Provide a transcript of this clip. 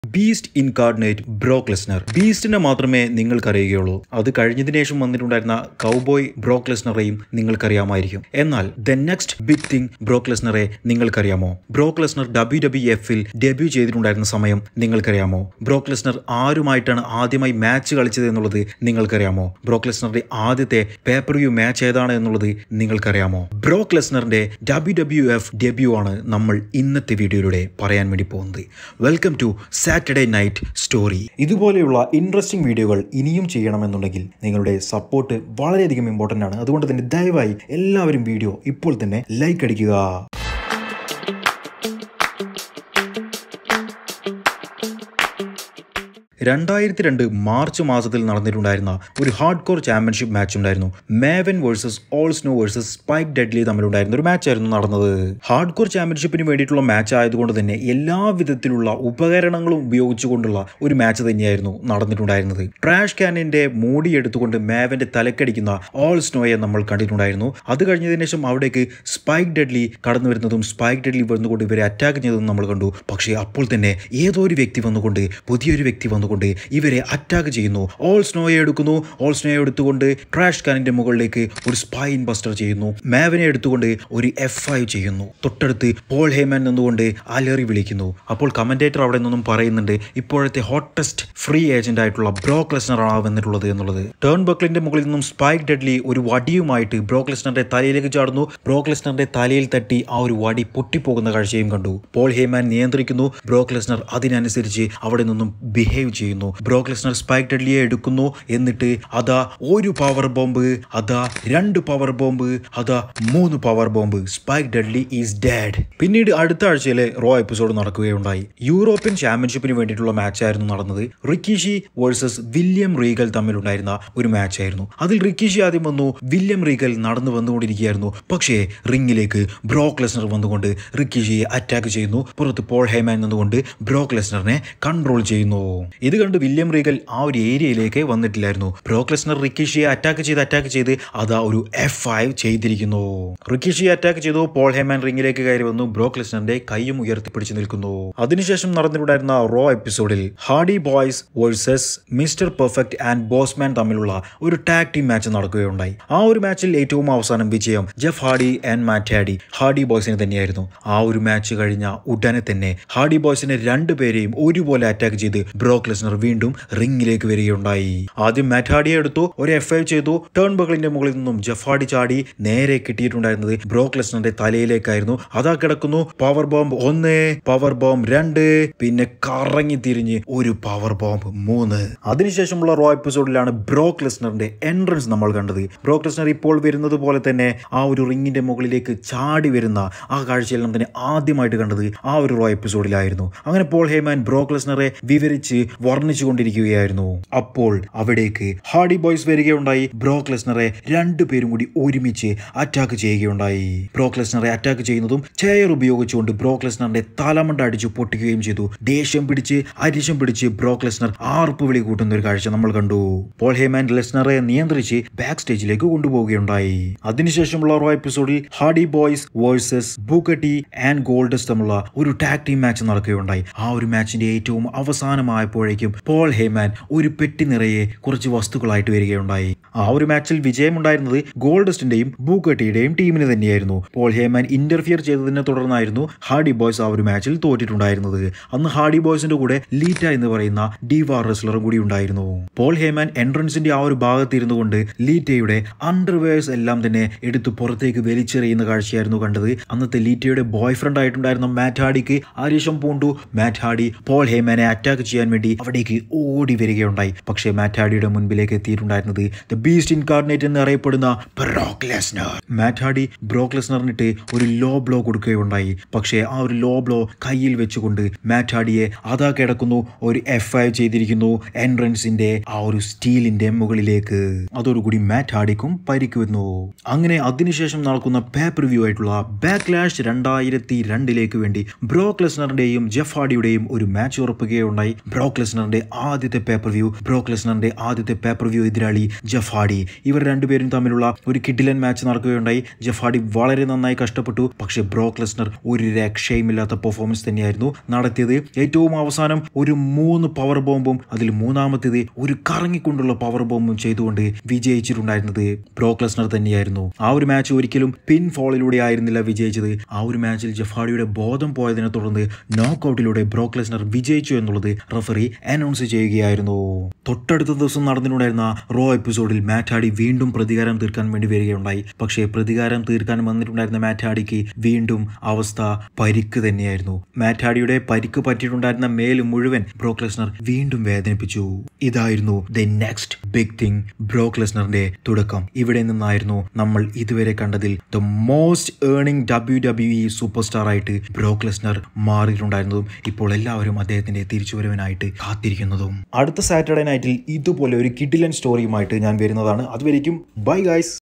beast ഇൻകാർഡിനേറ്റ് ബ്രോക്ക് Lesnar ബീസ്റ്റിനെ മാത്രമേ നിങ്ങൾക്കറിയുകയുള്ളൂ അത് കഴിഞ്ഞതിന് ശേഷം വന്നിട്ടുണ്ടായിരുന്ന കൗബോയ് ബ്രോക്ക് ലെസ്നറെയും നിങ്ങൾക്കറിയാമായിരിക്കും എന്നാൽ the next big thing Brock ലെസ്നറെ നിങ്ങൾക്കറിയാമോ ബ്രോക്ക് ലെസ്നർ ഡബ്ല്യു ഡബ്ല്യു എഫിൽ ഡെബ്യൂ ചെയ്തിട്ടുണ്ടായിരുന്ന സമയം നിങ്ങൾക്കറിയാമോ ബ്രോക്ക് ലെസ്നർ ആരുമായിട്ടാണ് ആദ്യമായി മാച്ച് കളിച്ചത് എന്നുള്ളത് നിങ്ങൾക്കറിയാമോ ബ്രോക്ക് ലെസ്നറുടെ ആദ്യത്തെ പേപ്പർ വ്യൂ മാച്ച് ഏതാണ് എന്നുള്ളത് നിങ്ങൾക്കറിയാമോ ബ്രോക്ക് ലെസ്നറിന്റെ ഡബ്ല്യു ഡബ്ല്യു എഫ് ഡെബ്യൂ ആണ് നമ്മൾ ഇന്നത്തെ വീഡിയോയിലൂടെ പറയാൻ വേണ്ടി പോകുന്നത് welcome to Saturday night story ഇതുപോലെയുള്ള ഇൻട്രസ്റ്റിംഗ് വീഡിയോകൾ ഇനിയും ചെയ്യണമെന്നുണ്ടെങ്കിൽ നിങ്ങളുടെ സപ്പോർട്ട് വളരെയധികം ഇമ്പോർട്ടൻ്റ് ആണ് അതുകൊണ്ട് തന്നെ ദയവായി എല്ലാവരും വീഡിയോ ഇപ്പോൾ തന്നെ ലൈക്ക് അടിക്കുക രണ്ടായിരത്തി രണ്ട് മാർച്ച് മാസത്തിൽ നടന്നിട്ടുണ്ടായിരുന്ന ഒരു ഹാർഡ് കോർ ചാമ്പ്യൻഷിപ്പ് മാച്ച് ഉണ്ടായിരുന്നു Maven versus Al Snow versus Spike Dudley തമ്മിലുണ്ടായിരുന്ന ഒരു മാച്ച് ആയിരുന്നു നടന്നത് ഹാർഡ് കോർ ചാമ്പ്യൻഷിപ്പിന് വേണ്ടിയിട്ടുള്ള മാച്ച് ആയതുകൊണ്ട് തന്നെ എല്ലാ വിധത്തിലുള്ള ഉപകരണങ്ങളും ഉപയോഗിച്ചുകൊണ്ടുള്ള ഒരു മാച്ച് തന്നെയായിരുന്നു നടന്നിട്ടുണ്ടായിരുന്നത് ട്രാഷ് ക്യാനിന്റെ മൂടി എടുത്തുകൊണ്ട് മേവന്റെ തലക്കടിക്കുന്ന ഓൾ സ്നോയെ നമ്മൾ കണ്ടിട്ടുണ്ടായിരുന്നു അത് കഴിഞ്ഞതിന് ശേഷം അവിടേക്ക് സ്പൈക്ക് ഡെഡ്ലി കടന്നു വരുന്നതും സ്പൈക്ക് ഡെഡ്ലി വന്നുകൊണ്ട് ഇവരെ അറ്റാക്ക് ചെയ്തതും നമ്മൾ കണ്ടു പക്ഷേ അപ്പോൾ തന്നെ ഏതോ ഒരു വ്യക്തി വന്നുകൊണ്ട് പുതിയൊരു വ്യക്തി വന്നുകൊണ്ട് ഇവരെ അറ്റാക്ക് ചെയ്യുന്നു ഓൾ സ്നോയെ എടുക്കുന്നു ഓൾ സ്നോയെ എടുത്തുകൊണ്ട് ട്രാഷ് കാനിന്റെ മുകളിലേക്ക് ഒരു സ്പൈൻ ബസ്റ്റർ ചെയ്യുന്നു മാവിനെ എടുത്തുകൊണ്ട് ഒരു എഫ് ഐ ചെയ്യുന്നു തൊട്ടടുത്ത് പോൾ ഹേമാൻ നിന്നുകൊണ്ട് അലറി വിളിക്കുന്നു അപ്പോൾ കമന്റേറ്റർ അവിടെ നിന്നും പറയുന്നുണ്ട് ഇപ്പോഴത്തെ ഹോട്ടസ്റ്റ് ഫ്രീ ഏജന്റ് ആയിട്ടുള്ള ബ്രോക്ക് ലെസ്നർ ആണ് വന്നിട്ടുള്ളത് എന്നുള്ളത് ടേൺ ബക്ലിന്റെ മുകളിൽ നിന്നും സ്പൈക്ക് ഡെഡ്ലി ഒരു വടിയുമായിട്ട് ബ്രോക്ക് ലെസ്നറിന്റെ തലയിലേക്ക് ചാടുന്നു ബ്രോക്ക് ലെസ്നറിന്റെ തലയിൽ തട്ടി ആ ഒരു വടി പൊട്ടിപ്പോകുന്ന കാഴ്ചയും കണ്ടു പോൾ ഹേമാൻ നിയന്ത്രിക്കുന്നു ബ്രോക്ക് ലെസ്നർ അതിനനുസരിച്ച് അവിടെ നിന്നും ബിഹേവ് ചെയ്യുന്നു ബ്രോക്ക് ലെസ്നർ സ്പൈക്ക് ഡെഡ്ലിയെ എടുക്കുന്നു എന്നിട്ട് അതാ ഒരു പവർ ബോംബ് അതാ രണ്ട് പവർ ബോംബ് അതാ മൂന്ന് power bomb Spike Dudley is dead പിന്നീട് അടുത്ത ആഴ്ചയിലെ റോ എപ്പിസോഡ് നടക്കുകയുണ്ടായി യൂറോപ്യൻ ചാമ്പ്യൻഷിപ്പിന് വേണ്ടിയിട്ടുള്ള മാച്ച് ആയിരുന്നു നടന്നത് റിക്കിഷി വേഴ്സസ് വില്യം റീഗൽ തമ്മിലുണ്ടായിരുന്ന ഒരു മാച്ച് ആയിരുന്നു അതിൽ റിക്കിഷി ആദ്യം വന്നു വില്യം റീഗൽ നടന്നു വന്നുകൊണ്ടിരിക്കുകയായിരുന്നു പക്ഷേ റിങ്ങിലേക്ക് ബ്രോക്ക് ലെസ്നർ വന്നുകൊണ്ട് റിക്കിഷിയെ അറ്റാക്ക് ചെയ്യുന്നു പുറത്ത് പോൾ ഹേമാൻ നിന്നുകൊണ്ട് ബ്രോക്ക് ലെസ്നറിനെ കൺട്രോൾ ചെയ്യുന്നു ഇത് കണ്ട് വില്യം റീഗൽ ആ ഒരു ഏരിയയിലേക്ക് വന്നിട്ടില്ലായിരുന്നു ബ്രോക്ക് ലെസ്നർ റിക്കിഷിയെ അറ്റാക്ക് ചെയ്ത് അറ്റാക്ക് ചെയ്ത് അതാ ഒരു എഫ് ഐ ചെയ്തിരിക്കുന്നു റിക്കിഷിയെ അറ്റാക്ക് ചെയ്തു പോൾ ഹേമാൻ റിങ്ങിലേക്ക് കയറി വന്നു ബ്രോക്ക് ലെസ്നറിന്റെ കൈയും ഉയർത്തിപ്പിടിച്ച് നിൽക്കുന്നു അതിനുശേഷം നടന്നിട്ടുണ്ടായിരുന്ന റോ എപ്പിസോഡിൽ Hardy Boys versus Mister Perfect and Bossman തമ്മിലുള്ള ഒരു ടാഗ് ടീം മാച്ച് നടക്കുകയുണ്ടായി ആ ഒരു മാച്ചിൽ ഏറ്റവും അവസാനം വിജയം Jeff Hardy and Matt Hardy Hardy ബോയ്സിന് തന്നെയായിരുന്നു ആ ഒരു മാച്ച് കഴിഞ്ഞ ഉടനെ തന്നെ ഹാർഡി ബോയ്സിനെ രണ്ടുപേരെയും ഒരുപോലെ അറ്റാക്ക് ചെയ്ത് ബ്രോക്ക് ലെസ്നർ വീണ്ടും റിങ്ങിലേക്ക് വരികയുണ്ടായി ആദ്യം മാറ്റ് ഹാഡിയെ എടുത്തു ഒരു എഫ് ഐ ചെയ്തു ടേൺ ബക്കിളിന്റെ മുകളിൽ നിന്നും ജെഫ് ഹാർഡി ചാടി നേരെ കിട്ടിയിട്ടുണ്ടായിരുന്നത് ബ്രോക്ക് ലെസ്നറിന്റെ തലയിലേക്കായിരുന്നു അതാ കിടക്കുന്നു പവർ ബോംബ് ഒന്ന് പവർ ബോംബ് രണ്ട് പിന്നെ കറങ്ങി തിരിഞ്ഞ് ഒരു പവർ ബോംബ് മൂന്ന് അതിനുശേഷമുള്ള റോ എപ്പിസോഡിലാണ് ബ്രോക്ക് ലെസ്നറിന്റെ എൻട്രൻസ് നമ്മൾ കണ്ടത് ബ്രോക്ക് ലെസ്നർ ഇപ്പോൾ വരുന്നത് പോലെ തന്നെ ആ ഒരു റിങ്ങിന്റെ മുകളിലേക്ക് ചാടി വരുന്ന ആ കാഴ്ചയെല്ലാം തന്നെ ആദ്യമായിട്ട് കണ്ടത് ആ ഒരു റോ എപ്പിസോഡിലായിരുന്നു അങ്ങനെ പോൾ ഹേമാൻ ബ്രോക്ക് ലെസ്നറെ വിവരിച്ച് വർണ്ണിച്ചു കൊണ്ടിരിക്കുകയായിരുന്നു അപ്പോൾ അവിടേക്ക് ഹാർഡി ബോയ്സ് വരികയുണ്ടായി ബ്രോക്ക് ലെസ്നറെ രണ്ടുപേരും കൂടി ഒരുമിച്ച് അറ്റാക്ക് ചെയ്യുകയുണ്ടായി ബ്രോക്ക് ലെസ്നറെ അറ്റാക്ക് ചെയ്യുന്നതും ചെയർ ഉപയോഗിച്ചുകൊണ്ട് ബ്രോക്ക് ലെസ്നറിന്റെ തലമണ്ട അടിച്ചു പൊട്ടിക്കുകയും ചെയ്തു ദേഷ്യം പിടിച്ച് അരിശം പിടിച്ച് ബ്രോക്ക് ലെസ്നർ ആർപ്പ് വിളി കൂട്ടുന്ന ഒരു കാഴ്ച നമ്മൾ കണ്ടു പോൾ ഹേമാൻ ലെസ്നറെ നിയന്ത്രിച്ച് ബാക്ക് സ്റ്റേജിലേക്ക് കൊണ്ടുപോവുകയായി അതിനുശേഷമുള്ള റോ എപ്പിസോഡിൽ Hardy Boys versus Booker T and Goldust തമ്മിലുള്ള ഒരു ടാഗ് ടീം മാച്ച് നടക്കുകയുണ്ടായി ആ ഒരു മാച്ചിന്റെ ഏറ്റവും അവസാനമായപ്പോഴേക്കും പോൾ ഹേമാൻ ഒരു പെട്ടി നിറയെ കുറച്ച് വസ്തുക്കളായിട്ട് വരികയുണ്ടായി ആ ഒരു മാച്ചിൽ വിജയമുണ്ടായിരുന്നത് ഗോൾഡസ്റ്റിന്റെയും ബൂക്കട്ടിയുടെയും ടീമിന് തന്നെയായിരുന്നു പോൾ ഹേമാൻ ഇന്റർഫിയർ ചെയ്തതിനെ തുടർന്നായിരുന്നു ഹാർഡി ബോയ്സ് ആ ഒരു മാച്ചിൽ തോറ്റിട്ടുണ്ടായിരുന്നത് അന്ന് ഹാർഡി ബോയ്സിന്റെ കൂടെ ലീറ്റ എന്ന് പറയുന്ന ഡിവാർ റെസ്ലറും കൂടി ഉണ്ടായിരുന്നു പോൾ ഹേമാൻ എൻട്രൻസിന്റെ ആ ഒരു ഭാഗത്ത് ഇരുന്നു കൊണ്ട് ലീറ്റയുടെ അണ്ടർവെയർസ് എല്ലാം തന്നെ എടുത്ത് പുറത്തേക്ക് വലിച്ചെറിയുന്ന കാഴ്ചയായിരുന്നു കണ്ടത് അന്നത്തെ ലീറ്റയുടെ ബോയ് ഫ്രണ്ട് ആയിട്ടുണ്ടായിരുന്ന മാറ്റ് ഹാഡിക്ക് ആരിഷം പൂണ്ടു മാറ്റ് ഹാഡി പോൾ ഹേമാനെ അറ്റാക്ക് ചെയ്യാൻ വേണ്ടി അവിടേക്ക് ഓടി വരികയുണ്ടായി പക്ഷേ മാറ്റ് ഹാഡിയുടെ മുൻപിലേക്ക് എത്തിയിട്ടുണ്ടായിരുന്നത് ദ ബീസ്റ്റ് ഇൻകാർഡിനേറ്റ് എന്ന് അറിയപ്പെടുന്ന ബ്രോക്ക് ലെസ്നർ മാറ്റ് ഹാഡി ബ്രോക്ക് ലെസ്നറിനിട്ട് ഒരു ലോ ബ്ലോ കൊടുക്കുകയുണ്ടായി പക്ഷേ ആ ഒരു ലോ ബ്ലോ കയ്യിൽ വെച്ചുകൊണ്ട് മാറ്റ് ഹാഡിയെ അതാ കിടക്കുന്നു ഒരു എഫ് ഐ ചെയ്തിരിക്കുന്നു എൻട്രൻസിന്റെ ആ ഒരു സ്റ്റീലിന്റെ മുകളിലേക്ക് അതോടുകൂടി മാറ്റ് ഹാഡിക്കും പരിക്ക് വന്നു അങ്ങനെ അതിനുശേഷം നടക്കുന്ന പേപ്പർ വ്യൂ ആയിട്ടുള്ള ബാക്ക്ലാഷ് രണ്ടായിരത്തി രണ്ടിലേക്ക് വേണ്ടി ബ്രോക്ക് ലെസ്നറിന്റെയും ജെഫ് ഹാഡിയുടെയും ഒരു മാച്ച് ഉറപ്പുകയുണ്ടായി ബ്രോക്ക് ലെസ്നറിന്റെ ആദ്യത്തെ പേപ്പർ വ്യൂ ബ്രോക്ക് ലെസ്നറിന്റെ ആദ്യത്തെ പേപ്പർ വ്യൂ എതിരാളി ജെഫ് ജഫാഡി ഇവർ രണ്ടുപേരും തമ്മിലുള്ള ഒരു കിഡിലൻ മാച്ച് നടക്കുകയുണ്ടായി ജഫാഡി വളരെ നന്നായി കഷ്ടപ്പെട്ടു പക്ഷേ ബ്രോക്ക് ലെസ്നർ ഒരു രക്ഷയുമില്ലാത്ത പെർഫോമൻസ് തന്നെയായിരുന്നു നടത്തിയത് ഏറ്റവും അവസാനം ഒരു മൂന്ന് പവർ ബോംബും അതിൽ മൂന്നാമത്തേത് ഒരു കറങ്ങിക്കൊണ്ടുള്ള പവർ ബോംബും ചെയ്തുകൊണ്ട് വിജയിച്ചിട്ടുണ്ടായിരുന്നത് ബ്രോക്ക് ലെസ്നർ തന്നെയായിരുന്നു ആ ഒരു മാച്ച് ഒരിക്കലും പിൻ ഫോളിലൂടെ ആയിരുന്നില്ല വിജയിച്ചത് ആ ഒരു മാച്ചിൽ ജഫാഡിയുടെ ബോധം പോയതിനെ തുടർന്ന് നോക്കൌട്ടിലൂടെ ബ്രോക്ക് ലെസ്നർ വിജയിച്ചു എന്നുള്ളത് റഫറി അനൗൺസ് ചെയ്യുകയായിരുന്നു തൊട്ടടുത്ത ദിവസം നടന്നിട്ടുണ്ടായിരുന്ന റോ എപ്പിസോഡിൽ മാറ്റാടി വീണ്ടും പ്രതികാരം തീർക്കാൻ വേണ്ടി വരികയുണ്ടായി പക്ഷേ പ്രതികാരം തീർക്കാൻ വന്നിട്ടുണ്ടായിരുന്ന മാറ്റാടിക്ക് വീണ്ടും അവസ്ഥ പരിക്ക് തന്നെയായിരുന്നു മാറ്റാടിയുടെ പരിക്ക് പറ്റിയിട്ടുണ്ടായിരുന്ന മേല് മുഴുവൻ ബ്രോക്ക് ലെസ്നർ വീണ്ടും വേദനിപ്പിച്ചു ഇതായിരുന്നു the next big thing Brock ലെസ്നറിന്റെ തുടക്കം ഇവിടെ നിന്നായിരുന്നു നമ്മൾ ഇതുവരെ കണ്ടതിൽ the most earning W W E superstar ആയിട്ട് ബ്രോക്ക് ലെസ്നർ മാറിയിട്ടുണ്ടായിരുന്നതും ഇപ്പോൾ എല്ലാവരും അദ്ദേഹത്തിന്റെ തിരിച്ചുവരവിനായിട്ട് കാത്തിരിക്കുന്നതും അടുത്ത സാറ്റർഡേ നൈറ്റിൽ ഇതുപോലെ ഒരു കിഡിലൻ സ്റ്റോറിയുമായിട്ട് ഞാൻ വരുന്നതാണ് അതുവരേക്കും ബൈ ഗൈസ്